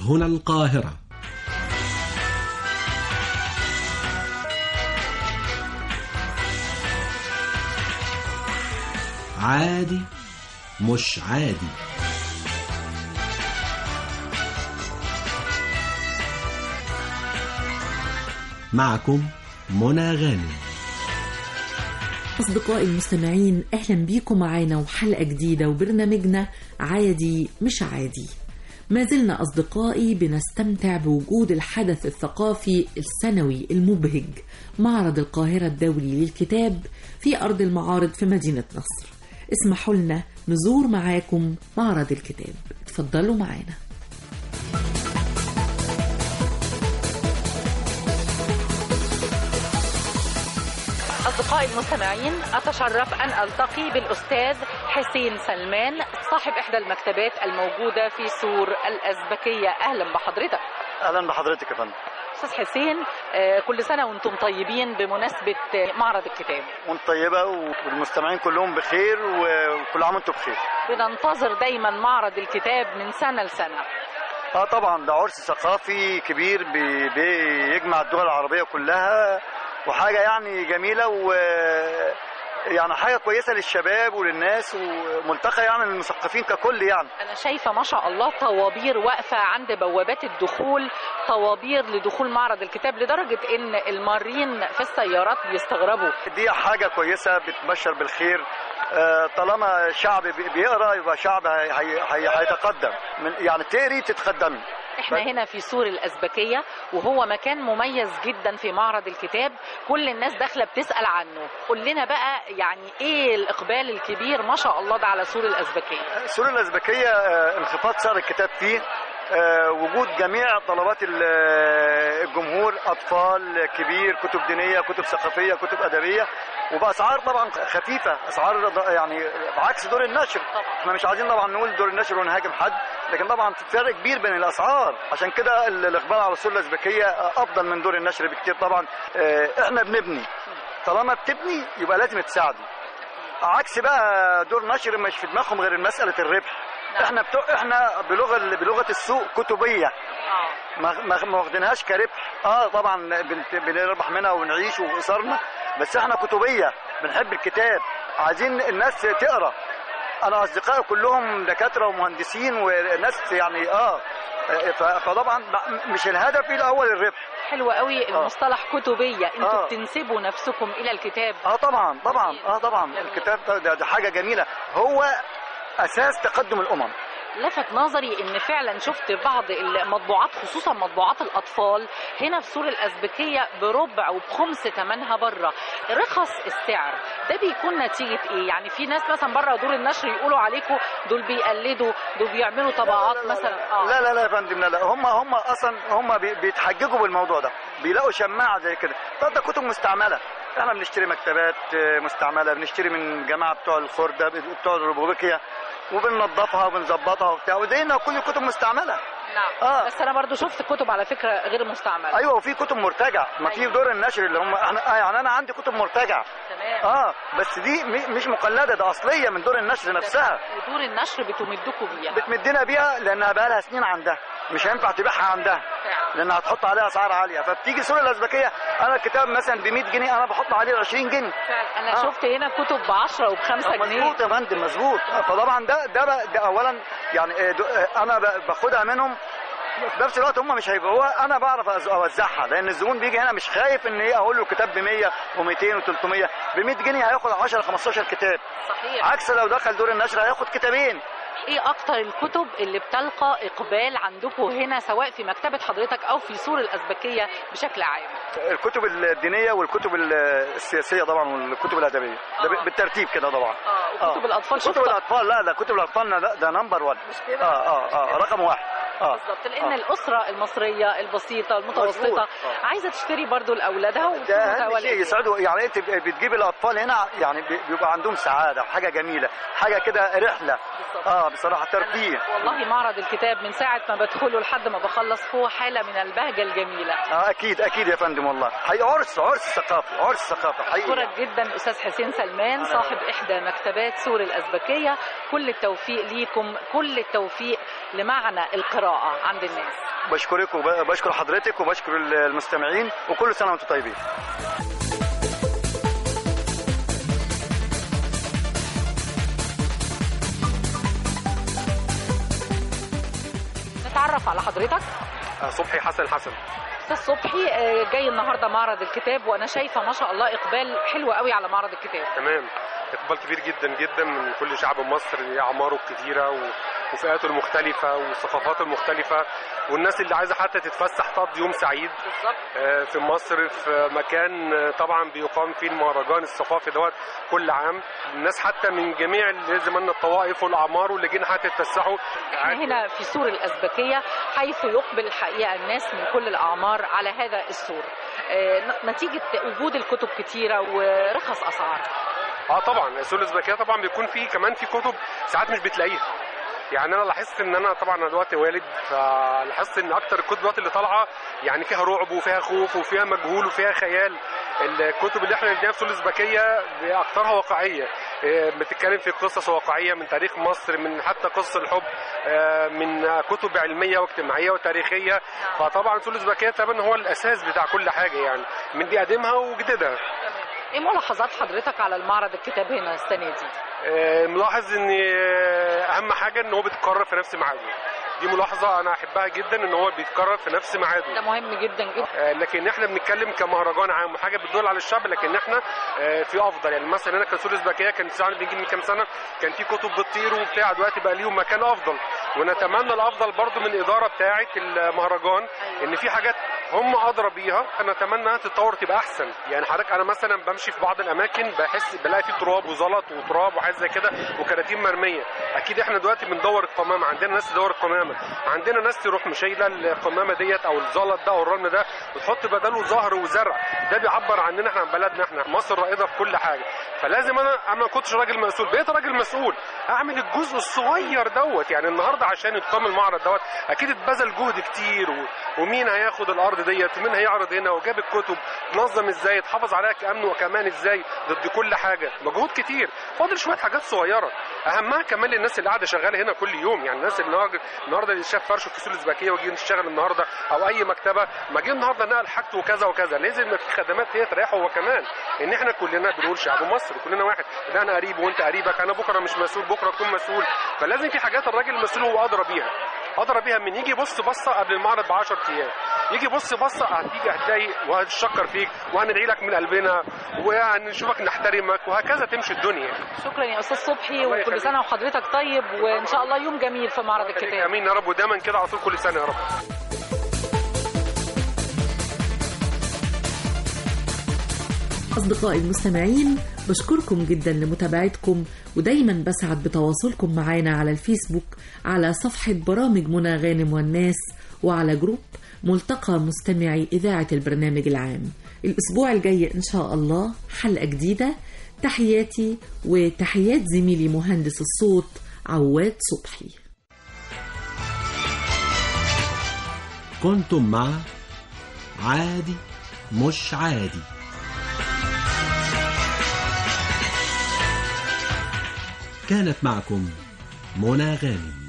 هنا القاهرة عادي مش عادي معكم منى غانم أصدقائي المستمعين أهلا بيكم معانا وحلقة جديدة وبرنامجنا عادي مش عادي ما زلنا أصدقائي بنستمتع بوجود الحدث الثقافي السنوي المبهج معرض القاهرة الدولي للكتاب في أرض المعارض في مدينة نصر اسمحوا لنا نزور معاكم معرض الكتاب اتفضلوا معانا أصدقائي المستمعين أتشرف أن ألتقي بالأستاذ حسين سلمان صاحب إحدى المكتبات الموجودة في سور الأزبكية أهلا بحضرتك اهلا بحضرتك يا فندم أستاذ حسين آه، كل سنة وأنتم طيبين بمناسبة آه، معرض الكتاب وانت طيبه والمستمعين كلهم بخير وكل عام وانتم بخير بننتظر دايما معرض الكتاب من سنة لسنة اه طبعا ده عرس ثقافي كبير بي- بيجمع الدول العربيه كلها وحاجه يعني جميله و يعني حاجه كويسه للشباب وللناس وملتقى يعني للمثقفين ككل يعني أنا شايفة ما شاء الله طوابير واقفة عند بوابات الدخول طوابير لدخول معرض الكتاب لدرجة إن المارين في السيارات بيستغربوا دي حاجه كويسه بتبشر بالخير آه، طالما شعب بي- بيقرا يبقى شعب هي- هي- هي- هيتقدم من يعني تقري تتقدمي احنا هنا في سور الأزبكية وهو مكان مميز جدا في معرض الكتاب كل الناس داخلة بتسأل عنه قول لنا بقى يعني ايه الإقبال الكبير ما شاء الله ده على سور الأزبكية السور الأزبكية آه، انخفاض سعر الكتاب فيه آه، وجود جميع طلبات ال- آه، الجمهور أطفال كبير كتب دينية كتب ثقافية كتب أدبية وبأسعار طبعا خفيفة أسعار ض- يعني بعكس دور النشر احنا مش عايزين طبعا نقول دور النشر ونهاجم حد لكن طبعا في فرق كبير بين الأسعار عشان كده ال- الإقبال على السور الأزبكية آه، أفضل من دور النشر بكتير طبعا آه، احنا بنبني طالما بتبني يبقى لازم تساعدوا عكس بقى دور نشر مش في دماغهم غير مسألة الربح نعم. احنا بتوع احنا بلغه بلغه السوق كتبيه اه ما ما ما واخدينهاش كربح اه طبعا بنت- بنربح منها ونعيش واسرنا بس احنا كتبيه بنحب الكتاب عايزين الناس تقرا انا اصدقائي كلهم دكاتره ومهندسين وناس يعني اه ف- فطبعا مش الهدف الاول الربح حلو قوي المصطلح كتبية انتوا آه. بتنسبوا نفسكم إلى الكتاب اه طبعا طبعا جميل. اه طبعا جميل. الكتاب ده, ده, ده حاجه جميله هو اساس تقدم الامم لفت نظري ان فعلا شفت بعض المطبوعات خصوصا مطبوعات الاطفال هنا في سور الازبكيه بربع وبخمس ثمنها بره رخص السعر ده بيكون نتيجه ايه يعني في ناس مثلا بره دور النشر يقولوا عليكم دول بيقلدوا دول بيعملوا طبعات مثلا اه لا لا لا يا فندم لا لا هم هم اصلا هم بي- بيتحججوا بالموضوع ده بيلاقوا شماعه زي كده طب ده كتب مستعمله احنا بنشتري مكتبات آه، مستعمله بنشتري من جماعه بتوع الخرده بتوع الروبوبيكيا وبننظفها وبنظبطها وبتاع وزينا كل الكتب مستعمله نعم آه. بس انا برضو شفت كتب على فكره غير مستعمله ايوه وفي كتب مرتجع ما في أيوة. دور النشر اللي هم احنا آه يعني انا عندي كتب مرتجع تمام اه بس دي م- مش مقلده ده اصليه من دور النشر نفسها ودور النشر بتمدكم بيها بتمدنا بيها لانها بقى لها سنين عندها مش هينفع تبيعها عندها فعلا. لان هتحط عليها اسعار عاليه فبتيجي السوق الازبكيه انا الكتاب مثلا ب 100 جنيه انا بحط عليه 20 جنيه فعلا انا آه. شفت هنا كتب ب 10 وب 5 جنيه مظبوط يا فندم مظبوط فطبعا ده ده بقى- ده اولا يعني آه، دو- آه، انا ب- باخدها منهم في نفس الوقت هم مش هيبيعوها انا بعرف أز- اوزعها لان الزبون بيجي هنا مش خايف ان ايه اقول له كتاب ب 100 و200 و300 ب 100 جنيه هياخد 10 15 كتاب صحيح عكس لو دخل دور النشر هياخد كتابين ايه اكتر الكتب اللي بتلقى اقبال عندكم هنا سواء في مكتبه حضرتك او في سور الازبكيه بشكل عام الكتب الدينيه والكتب السياسيه طبعا والكتب الادبيه ده آه. ب- بالترتيب كده طبعا اه وكتب الاطفال كتب شفتها الاطفال لا لا كتب الاطفال لا ده نمبر 1 مش كده؟ اه اه اه رقم واحد اه بالظبط لان آه. الاسره المصريه البسيطه مظبوط. المتوسطه آه. عايزه تشتري برضو لاولادها ده اهم شيء وتتولد يسعدوا يعني انت بتجيب الاطفال هنا يعني بي- بيبقى عندهم سعاده حاجه جميله حاجه كده رحله بالظبط. اه بصراحه ترفيه والله معرض الكتاب من ساعه ما بدخله لحد ما بخلص هو حاله من البهجه الجميله اه اكيد اكيد يا فندم والله حقيقي عرس عرس ثقافي عرس ثقافي حقيقي أشكرك جدا أستاذ حسين سلمان صاحب إحدى مكتبات سور الأزبكية كل التوفيق ليكم كل التوفيق لمعنى القراءة القراءه عند الناس بشكرك وبشكر حضرتك وبشكر المستمعين وكل سنه وانتم طيبين نتعرف على حضرتك صبحي حسن حسن استاذ صبحي آه، جاي النهارده معرض الكتاب وانا شايفه ما شاء الله اقبال حلو قوي على معرض الكتاب تمام اقبال كبير جدا جدا من كل شعب مصر اعماره الكتيره و- وفئاته المختلفه والثقافات المختلفه والناس اللي عايزه حتى تتفسح تقضي يوم سعيد بالظبط آه، في مصر في مكان آه، طبعا بيقام فيه المهرجان الثقافي دوت كل عام الناس حتى من جميع اللي زي ما قلنا الطوائف والاعمار واللي جينا حتى يتفسحوا احنا هنا في سور الأزبكية حيث يقبل الحقيقة الناس من كل الأعمار على هذا السور آه، ن- نتيجة وجود الكتب كتيرة ورخص أسعار اه طبعا السوق الازبكيه طبعا بيكون فيه كمان في كتب ساعات مش بتلاقيها يعني انا لاحظت ان انا طبعا انا دلوقتي والد فلاحظت ان اكتر الكتب دلوقتي اللي طالعه يعني فيها رعب وفيها خوف وفيها مجهول وفيها خيال الكتب اللي احنا بنلاقيها في السوق الازبكيه اكثرها واقعيه إيه، بتتكلم في قصص واقعيه من تاريخ مصر من حتى قصص الحب آه، من كتب علميه واجتماعيه وتاريخيه فطبعا السوق الازبكيه طبعا هو الاساس بتاع كل حاجه يعني من دي قديمها وجديدها ايه ملاحظات حضرتك على المعرض الكتاب هنا السنة دي؟ آه، ملاحظ ان آه، اهم حاجه ان هو بيتكرر في نفس ميعاده دي ملاحظه انا احبها جدا ان هو بيتكرر في نفس ده ميعاده مهم جدا جدا آه، لكن احنا بنتكلم كمهرجان عام وحاجه بتدل على الشعب لكن احنا آه، في افضل يعني مثلا هنا كان سور الازبكيه كان ساعه بيجي من كام سنه كان في كتب بتطير وبتاع دلوقتي بقى ليهم مكان افضل ونتمنى الافضل برضو من الاداره بتاعه المهرجان ان في حاجات هم ادرى بيها نتمنى انها تتطور تبقى احسن يعني حضرتك انا مثلا بمشي في بعض الاماكن بحس بلاقي في تراب وزلط وتراب وحاجات زي كده وكراتين مرميه اكيد احنا دلوقتي بندور القمامه عندنا ناس تدور القمامه عندنا ناس تروح مشايله القمامه ديت او الزلط ده او الرمل ده وتحط بداله زهر وزرع ده بيعبر عننا احنا عن بلدنا احنا مصر رائده في كل حاجه فلازم انا انا ما كنتش راجل مسؤول بقيت راجل مسؤول اعمل الجزء الصغير دوت يعني النهارده عشان يتقام المعرض دوت اكيد اتبذل جهد كتير و... ومين هياخد الارض ديت ومين هيعرض هنا وجاب الكتب تنظم ازاي تحافظ عليها كامن وامان ازاي ضد كل حاجه مجهود كتير فاضل شويه حاجات صغيره اهمها كمان للناس اللي قاعده شغاله هنا كل يوم يعني الناس اللي النهارده النهارده اللي شاف فرشه في السوق الازبكيه وجي نشتغل النهارده او اي مكتبه ما جه النهارده نقل حاجته وكذا وكذا لازم يبقى في خدمات هي تريحه هو كمان ان احنا كلنا بنقول شعب مصر كلنا واحد ده انا قريب وانت قريبك انا بكره مش مسؤول بكره تكون مسؤول فلازم في حاجات الراجل المسؤول هو ادرى بيها ادرى بيها من يجي يبص بصه قبل المعرض ب 10 ايام يجي يبص بصه هتيجي هتضايق وهتشكر فيك وهندعي لك من قلبنا وهنشوفك نحترمك وهكذا تمشي الدنيا شكرا يا أستاذ صبحي الله وكل يخليك. سنة وحضرتك طيب وإن شاء الله يوم جميل في معرض الكتاب امين يا رب ودايما كده على طول كل سنه يا رب أصدقائي المستمعين بشكركم جدا لمتابعتكم ودايما بسعد بتواصلكم معنا على الفيسبوك على صفحة برامج منى غانم والناس وعلى جروب ملتقى مستمعي إذاعة البرنامج العام الأسبوع الجاي إن شاء الله حلقة جديدة تحياتي وتحيات زميلي مهندس الصوت عواد صبحي كنتم مع عادي مش عادي كانت معكم منى غانم